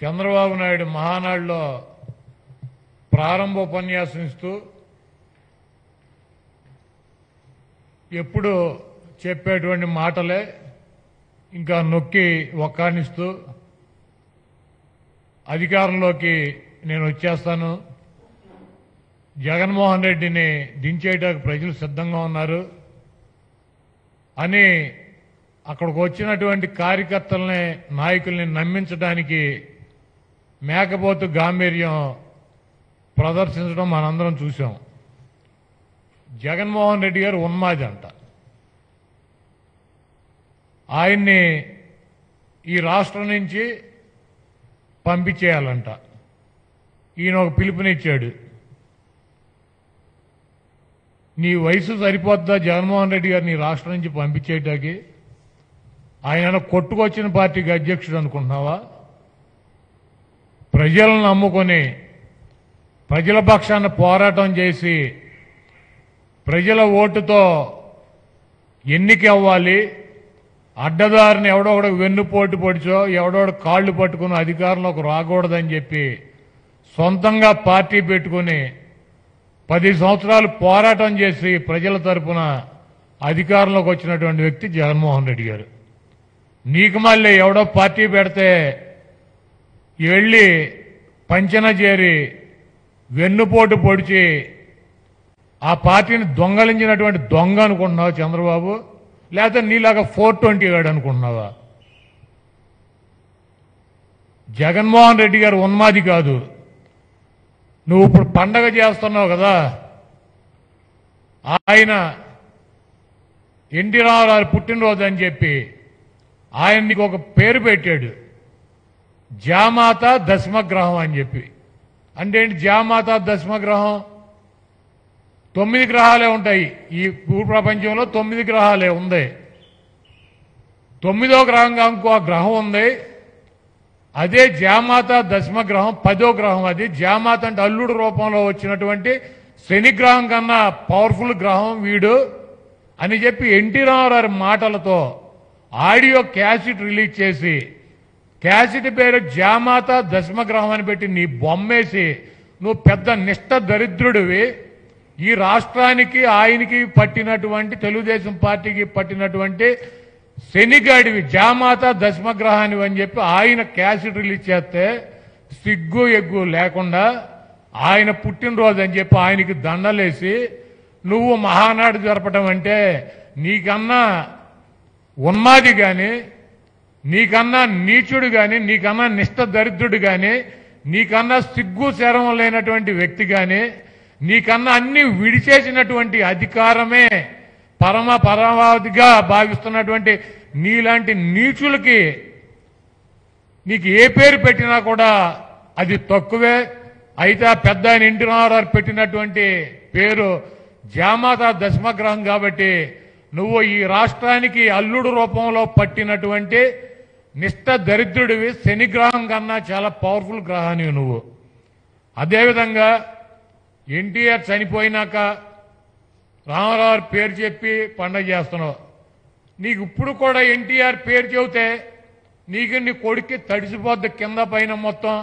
చంద్రబాబు నాయుడు మహానాడులో ప్రారంభ ఉపన్యాసం ఇస్తూ ఎప్పుడు చెప్పేటువంటి మాటలే ఇంకా నొక్కి ఒక్కానిస్తూ అధికారంలోకి నేను వచ్చేస్తాను జగన్మోహన్ రెడ్డిని దించేయడానికి ప్రజలు సిద్ధంగా ఉన్నారు అని అక్కడికి వచ్చినటువంటి కార్యకర్తల్ని నాయకుల్ని నమ్మించడానికి మేకపోతు గాంభీర్యం ప్రదర్శించడం మనందరం చూసాం జగన్మోహన్ రెడ్డి గారు ఉన్మాది అంట ఆయన్ని ఈ రాష్ట్రం నుంచి పంపించేయాలంట ఈయన ఒక పిలుపునిచ్చాడు నీ వయసు సరిపోద్దా జగన్మోహన్ రెడ్డి గారు నీ రాష్ట్రం నుంచి పంపించేయటానికి ఆయన కొట్టుకొచ్చిన పార్టీకి అధ్యక్షుడు అనుకుంటున్నావా ప్రజలను నమ్ముకొని ప్రజల పక్షాన పోరాటం చేసి ప్రజల ఓటుతో ఎన్నిక అవ్వాలి అడ్డదారిని ఎవడొకడు వెన్నుపోటు పొడిచో ఎవడోడు కాళ్ళు పట్టుకుని అధికారంలోకి రాకూడదని చెప్పి సొంతంగా పార్టీ పెట్టుకుని పది సంవత్సరాలు పోరాటం చేసి ప్రజల తరపున అధికారంలోకి వచ్చినటువంటి వ్యక్తి జగన్మోహన్ రెడ్డి గారు నీకు మళ్ళీ ఎవడో పార్టీ పెడితే వెళ్ళి పంచన చేరి వెన్నుపోటు పొడిచి ఆ పార్టీని దొంగలించినటువంటి దొంగ అనుకుంటున్నావు చంద్రబాబు లేకపోతే నీలాగా ఫోర్ ట్వంటీ గాడు అనుకుంటున్నావా జగన్మోహన్ రెడ్డి గారు ఉన్మాది కాదు నువ్వు ఇప్పుడు పండగ చేస్తున్నావు కదా ఆయన ఎన్టీ రామారావు పుట్టినరోజు అని చెప్పి ఆయన నీకు ఒక పేరు పెట్టాడు జామాత దశమగ్రహం అని చెప్పి అంటే ఏంటి జామాత దశమగ్రహం తొమ్మిది గ్రహాలే ఉంటాయి ఈ భూ ప్రపంచంలో తొమ్మిది గ్రహాలే ఉంది తొమ్మిదో గ్రహంగా ఇంకో గ్రహం ఉంది అదే జామాత దశమ గ్రహం పదో గ్రహం అది జామాత అంటే అల్లుడు రూపంలో వచ్చినటువంటి శని గ్రహం కన్నా పవర్ఫుల్ గ్రహం వీడు అని చెప్పి ఎన్టీ రామారావు మాటలతో ఆడియో క్యాసెట్ రిలీజ్ చేసి క్యాసెట్ పేరు జామాత దశమ గ్రహం అని పెట్టి నీ బొమ్మేసి నువ్వు పెద్ద నిష్ఠ దరిద్రుడివి ఈ రాష్ట్రానికి ఆయనకి పట్టినటువంటి తెలుగుదేశం పార్టీకి పట్టినటువంటి శనిగాడివి జామాత దశమగ్రహానివి అని చెప్పి ఆయన క్యాసెట్ రిలీజ్ చేస్తే సిగ్గు ఎగ్గు లేకుండా ఆయన పుట్టినరోజు అని చెప్పి ఆయనకి దండలేసి నువ్వు మహానాడు జరపడం అంటే నీకన్నా ఉన్మాది గాని నీకన్నా నీచుడు గాని నీకన్నా నిష్ఠ దరిద్రుడు గాని నీకన్నా సిగ్గు శరం లేనటువంటి వ్యక్తి గాని నీకన్నా అన్ని విడిచేసినటువంటి అధికారమే పరమ పరమావధిగా భావిస్తున్నటువంటి నీలాంటి నీచులకి నీకు ఏ పేరు పెట్టినా కూడా అది తక్కువే అయితే ఆ పెద్ద ఆయన ఎన్టీ రామారావు పెట్టినటువంటి పేరు జామాత దశమగ్రహం కాబట్టి నువ్వు ఈ రాష్ట్రానికి అల్లుడు రూపంలో పట్టినటువంటి నిష్ఠ దరిద్రుడివి శనిగ్రహం కన్నా చాలా పవర్ఫుల్ గ్రహానివి నువ్వు అదేవిధంగా ఎన్టీఆర్ చనిపోయినాక రామారావు పేరు చెప్పి పండగ చేస్తున్నావు నీకు ఇప్పుడు కూడా ఎన్టీఆర్ పేరు చెబితే నీకు నీ కొడుక్కి తడిసిపోద్ది కింద పైన మొత్తం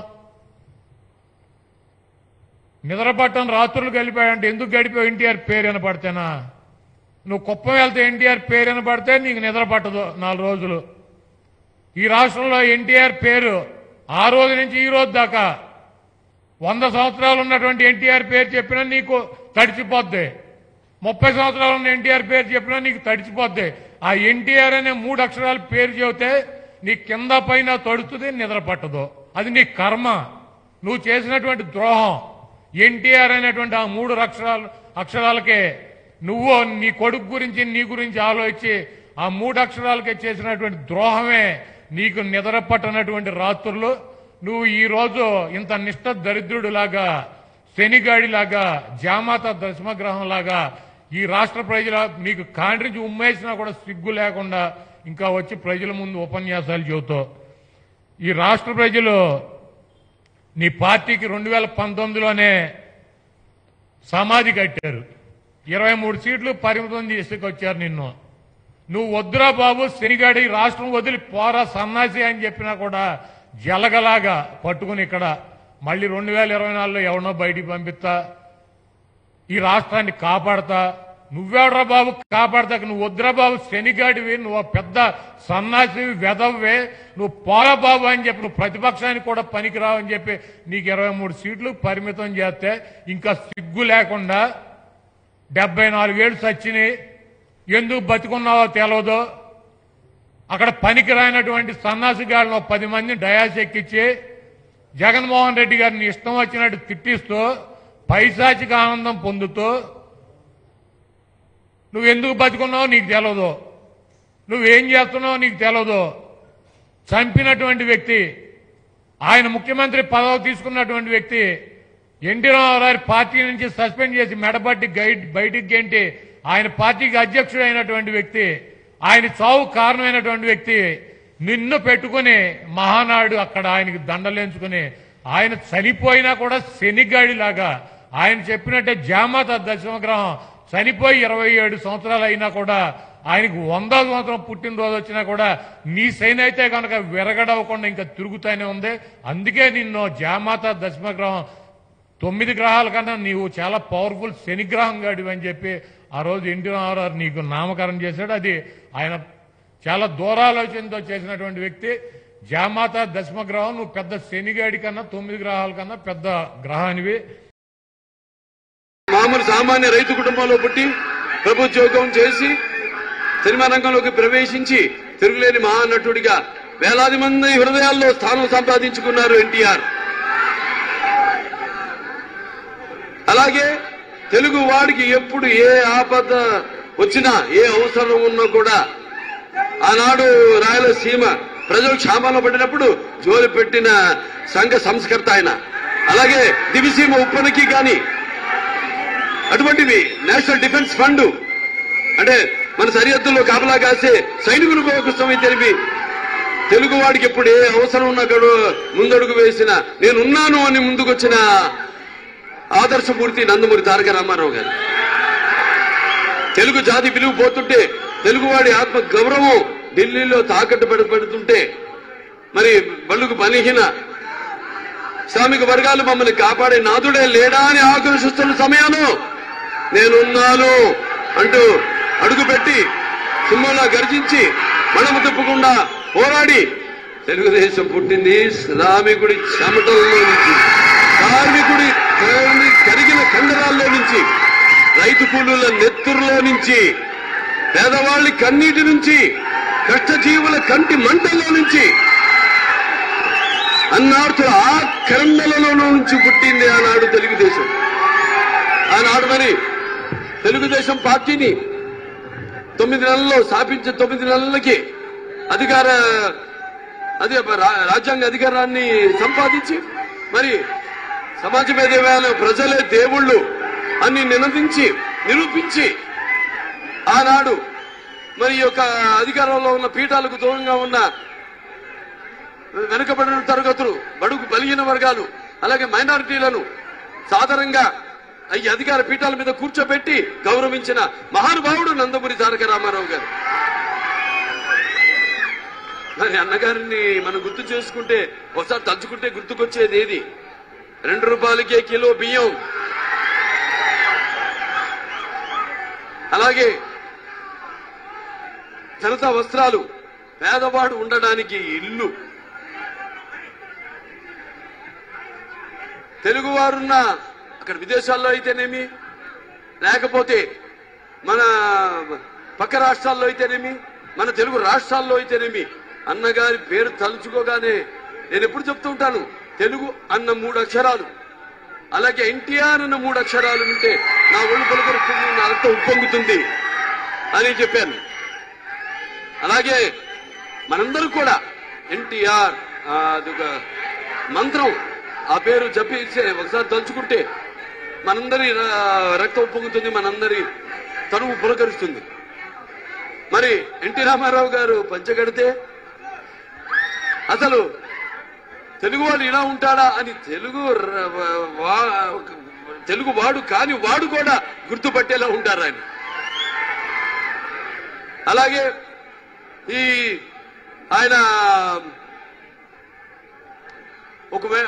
నిద్రపట్టం రాత్రులు గడిపాడంటే ఎందుకు గడిపావు ఎన్టీఆర్ పేరు వినపడితేనా నువ్వు కుప్పం వెళ్తే ఎన్టీఆర్ పేరు వినపడితే నీకు నిద్ర పట్టదు నాలుగు రోజులు ఈ రాష్ట్రంలో ఎన్టీఆర్ పేరు ఆ రోజు నుంచి ఈ రోజు దాకా వంద సంవత్సరాలు ఉన్నటువంటి ఎన్టీఆర్ పేరు చెప్పినా నీకు తడిచిపోద్ది ముప్పై సంవత్సరాలు ఉన్న ఎన్టీఆర్ పేరు చెప్పినా నీకు తడిచిపోద్ది ఆ ఎన్టీఆర్ అనే మూడు అక్షరాల పేరు చెబితే నీ కింద పైన తడుతుంది నిద్ర పట్టదు అది నీ కర్మ నువ్వు చేసినటువంటి ద్రోహం ఎన్టీఆర్ అనేటువంటి ఆ మూడు అక్షరాలు అక్షరాలకే నువ్వు నీ కొడుకు గురించి నీ గురించి ఆలోచించి ఆ మూడు అక్షరాలకే చేసినటువంటి ద్రోహమే నీకు నిద్ర పట్టనటువంటి రాత్రులు నువ్వు ఈ రోజు ఇంత నిష్ఠ దరిద్రుడిలాగా శనిగాడిలాగా జామాత దశమగ్రహం లాగా ఈ రాష్ట్ర ప్రజల నీకు కాండ్రించి ఉమ్మేసినా కూడా సిగ్గు లేకుండా ఇంకా వచ్చి ప్రజల ముందు ఉపన్యాసాలు చెబుతావు ఈ రాష్ట్ర ప్రజలు నీ పార్టీకి రెండు వేల పంతొమ్మిదిలోనే సమాధి కట్టారు ఇరవై మూడు సీట్లు పరిమితం చేసుకొచ్చారు నిన్ను నువ్వు వద్దురా బాబు శనిగాడి రాష్ట్రం వదిలి పోరా సన్నాసి అని చెప్పినా కూడా జలగలాగా పట్టుకుని ఇక్కడ మళ్ళీ రెండు వేల ఇరవై నాలుగులో ఎవరినో బయటికి పంపిస్తా ఈ రాష్ట్రాన్ని కాపాడతా నువ్వెవడ్రా బాబు కాపాడతాక నువ్వు వద్దురా బాబు శనిగాడివి నువ్వు ఆ పెద్ద సన్నాసివి వెదవ్వే నువ్వు పోరా బాబు అని చెప్పి నువ్వు ప్రతిపక్షానికి కూడా పనికిరావు అని చెప్పి నీకు ఇరవై మూడు సీట్లు పరిమితం చేస్తే ఇంకా సిగ్గు లేకుండా డెబ్బై నాలుగేళ్ళు సచ్చినాయి ఎందుకు బతికున్నావో తెలియదు అక్కడ పనికిరానటువంటి సన్నాసిగాళ్ళను ఒక పది మంది డయాస్ ఎక్కించి జగన్మోహన్ రెడ్డి గారిని ఇష్టం వచ్చినట్టు తిట్టిస్తూ పైశాచిక ఆనందం పొందుతూ నువ్వు ఎందుకు బతుకున్నావో నీకు తెలియదు నువ్వేం చేస్తున్నావో నీకు తెలియదు చంపినటువంటి వ్యక్తి ఆయన ముఖ్యమంత్రి పదవి తీసుకున్నటువంటి వ్యక్తి ఎన్టీ రామారావు పార్టీ నుంచి సస్పెండ్ చేసి మెడబట్టి గైడ్ బయటికి గెంటి ఆయన పార్టీకి అధ్యక్షుడు అయినటువంటి వ్యక్తి ఆయన చావు కారణమైనటువంటి వ్యక్తి నిన్ను పెట్టుకుని మహానాడు అక్కడ ఆయనకి దండలేంచుకుని ఆయన చనిపోయినా కూడా శనిగాడిలాగా ఆయన చెప్పినట్టే జామాత దశమగ్రహం చనిపోయి ఇరవై ఏడు సంవత్సరాలు అయినా కూడా ఆయనకు వంద సంవత్సరం పుట్టినరోజు వచ్చినా కూడా నీ సైన్ అయితే కనుక విరగడవకుండా ఇంకా తిరుగుతానే ఉంది అందుకే నిన్ను జామాత దశమగ్రహం తొమ్మిది గ్రహాల కన్నా నీవు చాలా పవర్ఫుల్ శనిగ్రహం గాడివి అని చెప్పి ఆ రోజు ఎన్టీ రామారావు నీకు నామకరణం చేశాడు అది ఆయన చాలా దూరాలోచనతో చేసినటువంటి వ్యక్తి జామాత దశమగ్రహం నువ్వు పెద్ద శనిగాడి కన్నా తొమ్మిది గ్రహాల కన్నా పెద్ద గ్రహానివి మామూలు సామాన్య రైతు కుటుంబంలో పుట్టి ప్రభుత్వోద్యోగం చేసి సినిమా రంగంలోకి ప్రవేశించి తిరుగులేని మహానటుడిగా వేలాది మంది హృదయాల్లో స్థానం సంపాదించుకున్నారు ఎన్టీఆర్ అలాగే తెలుగు వాడికి ఎప్పుడు ఏ ఆపద వచ్చినా ఏ అవసరం ఉన్నా కూడా ఆనాడు రాయలసీమ ప్రజలు క్షామంలో పడినప్పుడు జోలి పెట్టిన సంఘ సంస్కర్త ఆయన అలాగే దివిసీమ ఉప్పనికి గాని అటువంటివి నేషనల్ డిఫెన్స్ ఫండ్ అంటే మన సరిహద్దుల్లో కాపలా కాసే సైనికుల కోసం తెలిపి తెలుగు వాడికి ఎప్పుడు ఏ అవసరం ఉన్నా కూడా ముందడుగు వేసిన నేనున్నాను అని ముందుకొచ్చిన ఆదర్శమూర్తి నందమూరి తారక రామారావు గారు తెలుగు జాతి పిలుగు పోతుంటే తెలుగువాడి ఆత్మ గౌరవం ఢిల్లీలో తాకట్టు పెడుతుంటే మరి బళ్ళుకు బలహీన శ్రామిక వర్గాలు మమ్మల్ని కాపాడే నాదుడే లేడా అని ఆకర్షిస్తున్న సమయంలో నేనున్నాను అంటూ అడుగుపెట్టి సింహంలా గర్జించి మనము తిప్పకుండా పోరాడి తెలుగుదేశం పుట్టింది శ్రామికుడి చెమటల్లో నుంచి కార్మికుడి కరి- కరిగిన కండరాల్లో నుంచి రైతు కూలీల నెత్తురులో నుంచి పేదవాళ్ళ కన్నీటి నుంచి కష్టజీవుల కంటి మంటల్లో నుంచి అన్నార్థుల ఆ కరండలలో నుంచి పుట్టింది ఆనాడు తెలుగుదేశం ఆనాడు మరి తెలుగుదేశం పార్టీని తొమ్మిది నెలల్లో స్థాపించిన తొమ్మిది నెలలకి అధికార అదే రా- రాజ్యాంగ అధికారాన్ని సంపాదించి మరి సమాజమే దేవాలయం ప్రజలే దేవుళ్ళు అని నినదించి నిరూపించి ఆనాడు మరి ఈ యొక్క అధికారంలో ఉన్న పీఠాలకు దూరంగా ఉన్న వెనుకబడిన తరగతులు బడుగు బలిగిన వర్గాలు అలాగే మైనారిటీలను సాధారణంగా ఈ అధికార పీఠాల మీద కూర్చోబెట్టి గౌరవించిన మహానుభావుడు నందమూరి తారక రామారావు గారు మరి అన్నగారిని మనం గుర్తు చేసుకుంటే ఒకసారి తలుచుకుంటే గుర్తుకొచ్చేది ఏది రెండు రూపాయలకే కిలో బియ్యం అలాగే జనతా వస్త్రాలు పేదవాడు ఉండడానికి ఇల్లు తెలుగువారున్న అక్కడ విదేశాల్లో అయితేనేమి లేకపోతే మన పక్క రాష్ట్రాల్లో అయితేనేమి మన తెలుగు రాష్ట్రాల్లో అయితేనేమి అన్నగారి పేరు తలుచుకోగానే నేను ఎప్పుడు చెప్తూ ఉంటాను తెలుగు అన్న మూడు అక్షరాలు అలాగే ఎన్టీఆర్ అన్న మూడు అక్షరాలు ఉంటే నా ఒళ్ళు పలుకరుస్తుంది నా రక్తం ఉప్పొంగుతుంది అని చెప్పాను అలాగే మనందరూ కూడా ఎన్టీఆర్ అదొక మంత్రం ఆ పేరు జపించే ఒకసారి తలుచుకుంటే మనందరి ఆ, రక్తం ఉప్పొంగుతుంది మనందరి తనువు పులకరిస్తుంది మరి ఎన్టీ రామారావు గారు పంచగడితే అసలు తెలుగు వాడు ఇలా ఉంటాడా అని తెలుగు ర- వా- తెలుగు వాడు కాని వాడు కూడా గుర్తుపట్టేలా ఉంటారు ఆయన అలాగే ఈ ఆయన ఒకవేళ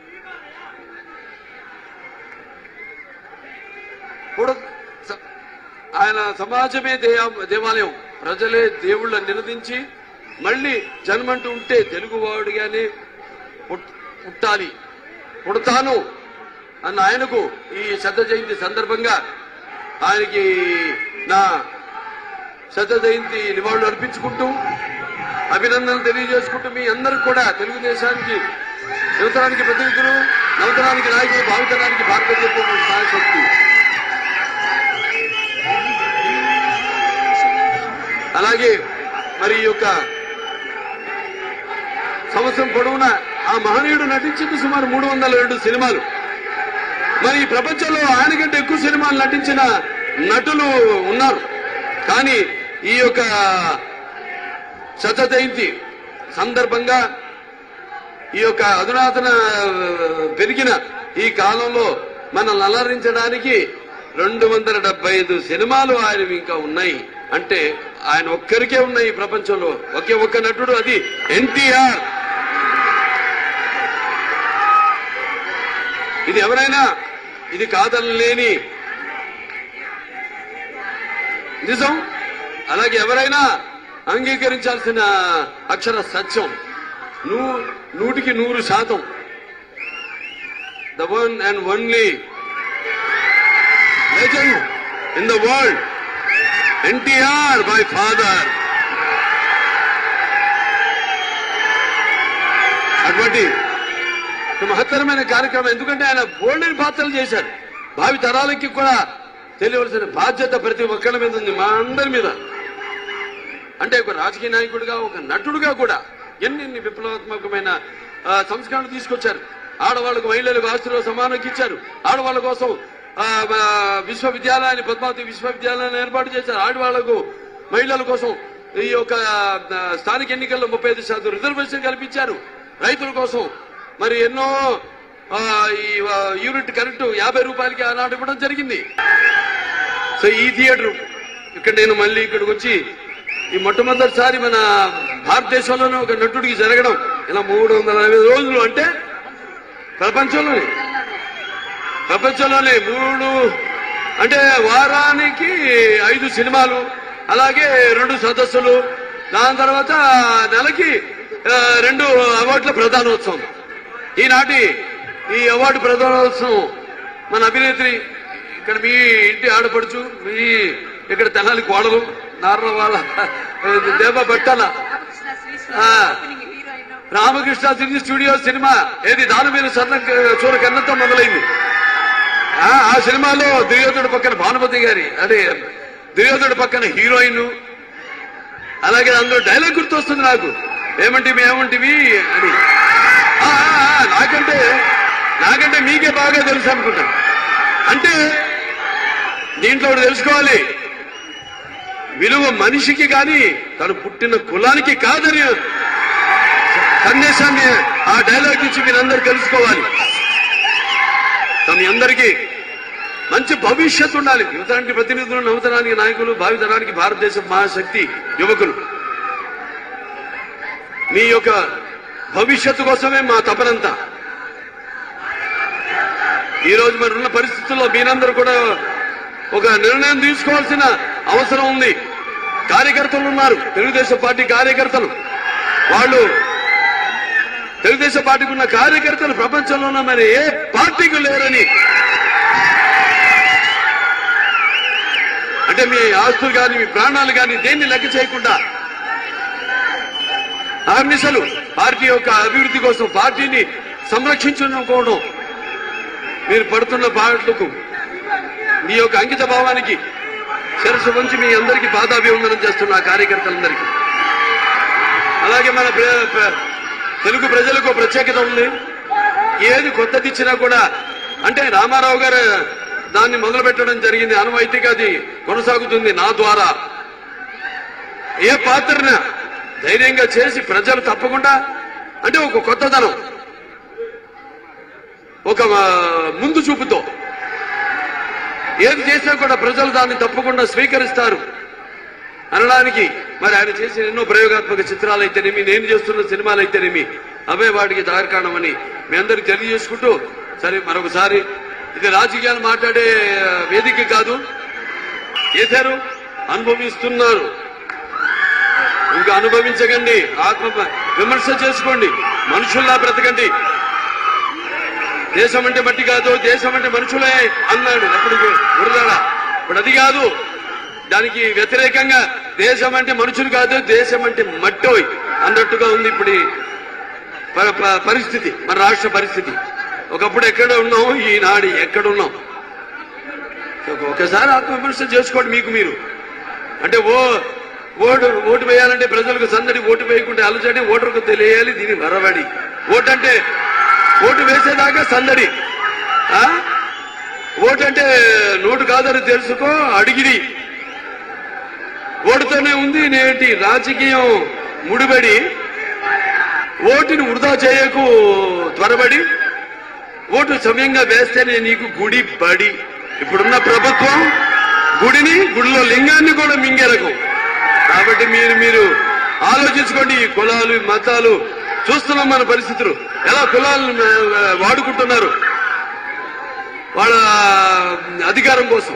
ఇప్పుడు స- ఆయన సమాజమే దేయా- దేవాలయం ప్రజలే దేవుళ్ళని నిలదించి మళ్ళీ జన్మంటూ ఉంటే తెలుగువాడిగానే పుట్- పుట్టాలి పుడతాను అన్న ఆయనకు ఈ శత జయంతి సందర్భంగా ఆయనకి నా శత జయంతి నివాళులు అర్పించుకుంటూ అభినందనలు తెలియజేసుకుంటూ మీ అందరికి కూడా తెలుగుదేశానికి యువతరానికి ప్రతినిధులు నవతరానికి నాయకులు భావితరానికి భారతదేశం శక్తి అలాగే మరి ఈ యొక్క సంవత్సరం పొడవునా ఆ మహనీయుడు నటించింది సుమారు మూడు వందల రెండు సినిమాలు మరి ఈ ప్రపంచంలో ఆయనకంటే ఎక్కువ సినిమాలు నటించిన నటులు ఉన్నారు కానీ ఈ యొక్క శత జయంతి సందర్భంగా ఈ యొక్క అధునాతన పెరిగిన ఈ కాలంలో మనల్ని అలరించడానికి రెండు వందల డెబ్బై ఐదు సినిమాలు ఆయన ఇంకా ఉన్నాయి అంటే ఆయన ఒక్కరికే ఉన్నాయి ఈ ప్రపంచంలో ఒకే ఒక్క నటుడు అది ఎన్టీఆర్ ఇది ఎవరైనా ఇది కాదనలేని నిజం అలాగే ఎవరైనా అంగీకరించాల్సిన అక్షర సత్యం నూ నూటికి నూరు శాతం the one and only legend in the world NTR my father అటువంటి ఒక మహత్తరమైన కార్యక్రమం ఎందుకంటే ఆయన బోల్డెన్ పాత్రలు చేశారు భావి తరాలకి కూడా తెలియవలసిన బాధ్యత ప్రతి ఒక్కరి మీద ఉంది మా అందరి మీద అంటే ఒక రాజకీయ నాయకుడిగా ఒక నటుడుగా కూడా ఎన్ని ఎన్ని విప్లవాత్మకమైన ఆ, సంస్కరణలు తీసుకొచ్చారు ఆడవాళ్ళకు మహిళలకు ఆస్తులు సమానంగా ఇచ్చారు ఆడవాళ్ళ కోసం ఆ, ఆ, విశ్వవిద్యాలయాన్ని పద్మావతి విశ్వవిద్యాలయాన్ని ఏర్పాటు చేశారు ఆడవాళ్లకు మహిళల కోసం ఈ యొక్క ఆ, స్థానిక ఎన్నికల్లో ముప్పై ఐదు శాతం రిజర్వేషన్ కల్పించారు రైతుల కోసం మరి ఎన్నో ఆ, ఈ ఆ, యూనిట్ కరెంటు యాభై రూపాయలకి ఆనాడు ఇవ్వడం జరిగింది సో ఈ థియేటర్ ఇక్కడ నేను మళ్ళీ ఇక్కడికి వచ్చి ఈ మొట్టమొదటిసారి మన భారతదేశంలోనే ఒక నటుడికి జరగడం ఇలా మూడు వందల అరవై రోజులు అంటే ప్రపంచంలోనే ప్రపంచంలోనే మూడు అంటే వారానికి ఐదు సినిమాలు అలాగే రెండు సదస్సులు దాని తర్వాత నెలకి ఆ, రెండు అవార్డుల ప్రధానోత్సవం ఈనాటి ఈ అవార్డు ప్రధానోత్సవం మన అభినేత్రి ఇక్కడ మీ ఇంటి ఆడపడుచు మీ ఇక్కడ తెనాలి కోడలు నార్ల వాళ్ళ దేవ బట్టల రామకృష్ణ శ్రీశ్రీ ఆ. Opening heroine Ramakrishna cine studio cinema ఏది దాని మీద సన్న చూర కన్నతో మొదలైంది ఆ ఆ సినిమాలో దుర్యోధుడు పక్కన భానుమతి గారి అదే దుర్యోధుడు పక్కన హీరోయిన్ అలాగే అందులో డైలాగ్ గుర్తొస్తుంది నాకు ఏమంటివి ఏమంటివి అని ఆ, ఆ, ఆ, నాకంటే నాకంటే మీకే బాగా తెలుసు అనుకుంటా అంటే దీంట్లో ఒకటి తెలుసుకోవాలి విలువ మనిషికి కానీ తను పుట్టిన కులానికి కాదని సందేశాన్ని ఆ డైలాగ్ ఇచ్చి మీరందరూ తెలుసుకోవాలి సో మీ అందరికీ మంచి భవిష్యత్తు ఉండాలి యువతరానికి ప్రతినిధులు నవతరానికి నాయకులు భావితరానికి భారతదేశం మహాశక్తి యువకులు మీ యొక్క భవిష్యత్తు కోసమే మా తపనంతా ఈ రోజు మరి ఉన్న పరిస్థితుల్లో మీరందరూ కూడా ఒక నిర్ణయం తీసుకోవాల్సిన అవసరం ఉంది కార్యకర్తలు ఉన్నారు తెలుగుదేశం పార్టీ కార్యకర్తలు వాళ్ళు తెలుగుదేశం పార్టీకి ఉన్న కార్యకర్తలు ప్రపంచంలోనే మరి ఏ పార్టీకి లేరని అంటే మీ ఆస్తులు కానీ మీ ప్రాణాలు కానీ దేన్ని లెక్క చేయకుండా ఆర్నిసలు పార్టీ యొక్క అభివృద్ధి కోసం పార్టీని సంరక్షించుకోవడం మీరు పడుతున్న బాటలకు మీ యొక్క అంకిత భావానికి శిరస్సు వంచి మీ అందరికీ పాదాభివందనం చేస్తున్న ఆ కార్యకర్తలందరికీ అలాగే మన ప్ర- ప్ర- తెలుగు ప్రజలకు ప్రత్యేకత ఉంది ఏది కొత్తది ఇచ్చినా కూడా అంటే రామారావు గారు దాన్ని మొదలు పెట్టడం జరిగింది అనువైతిగా అది కొనసాగుతుంది నా ద్వారా ఏ పాత్రన ధైర్యంగా చేసి ప్రజలు తప్పకుండా అంటే ఒక కొత్తదనం ఒక ఆ, ముందు చూపుతో ఏది చేసినా కూడా ప్రజలు దాన్ని తప్పకుండా స్వీకరిస్తారు అనడానికి మరి ఆయన చేసిన ఎన్నో ప్రయోగాత్మక చిత్రాలు అయితేనేమి నేను చేస్తున్న సినిమాలు అయితేనేమి అవే వాటికి దారి కారణమని మీ అందరికి తెలియజేసుకుంటూ సరే మరొకసారి ఇది రాజకీయాలు మాట్లాడే వేదిక కాదు చేశారు అనుభవిస్తున్నారు ఇంకా అనుభవించకండి ఆత్మ విమర్శ చేసుకోండి మనుషుల్లా బ్రతకండి దేశం అంటే మట్టి కాదు దేశం అంటే మనుషులే అన్నాడు అప్పుడు గురదాడ ఇప్పుడు అది కాదు దానికి వ్యతిరేకంగా దేశం అంటే మనుషులు కాదు దేశం అంటే మట్టోయ్ అన్నట్టుగా ఉంది ఇప్పుడు ఈ ప- ప- పరిస్థితి మన రాష్ట్ర పరిస్థితి ఒకప్పుడు ఎక్కడ ఉన్నాం ఈనాడు ఎక్కడ ఉన్నాం ఒకసారి ఆత్మవిమర్శ చేసుకోండి మీకు మీరు అంటే ఓ ఓటు ఓటు వేయాలంటే ప్రజలకు సందడి ఓటు వేయకుంటే అలచడి ఓటర్కు తెలియాలి దీని వరవడి ఓటు అంటే ఓటు వేసేదాకా సందడి ఆ? ఓటు అంటే నోటు కాదని తెలుసుకో అడిగిడి ఓటుతోనే ఉంది నేటి రాజకీయం ముడిపడి ఓటుని వృధా చేయకు త్వరబడి ఓటు సమయంగా వేస్తేనే నీకు గుడి బడి ఇప్పుడున్న ప్రభుత్వం గుడిని గుడిలో లింగాన్ని కూడా మింగెరకు కాబట్టి మీరు మీరు ఆలోచించుకోండి ఈ కులాలు ఈ మతాలు చూస్తున్నాం మన పరిస్థితులు ఎలా కులాలను ఆ, వాడుకుంటున్నారు వాళ్ళ అధికారం కోసం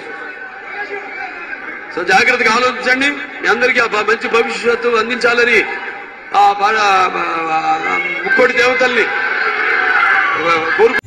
సో జాగ్రత్తగా ఆలోచించండి మీ అందరికీ ఆ బ- మంచి భవిష్యత్తు అందించాలని ఆ బ- ఆ, ఆ, ముక్కోటి దేవతల్ని కోరుకు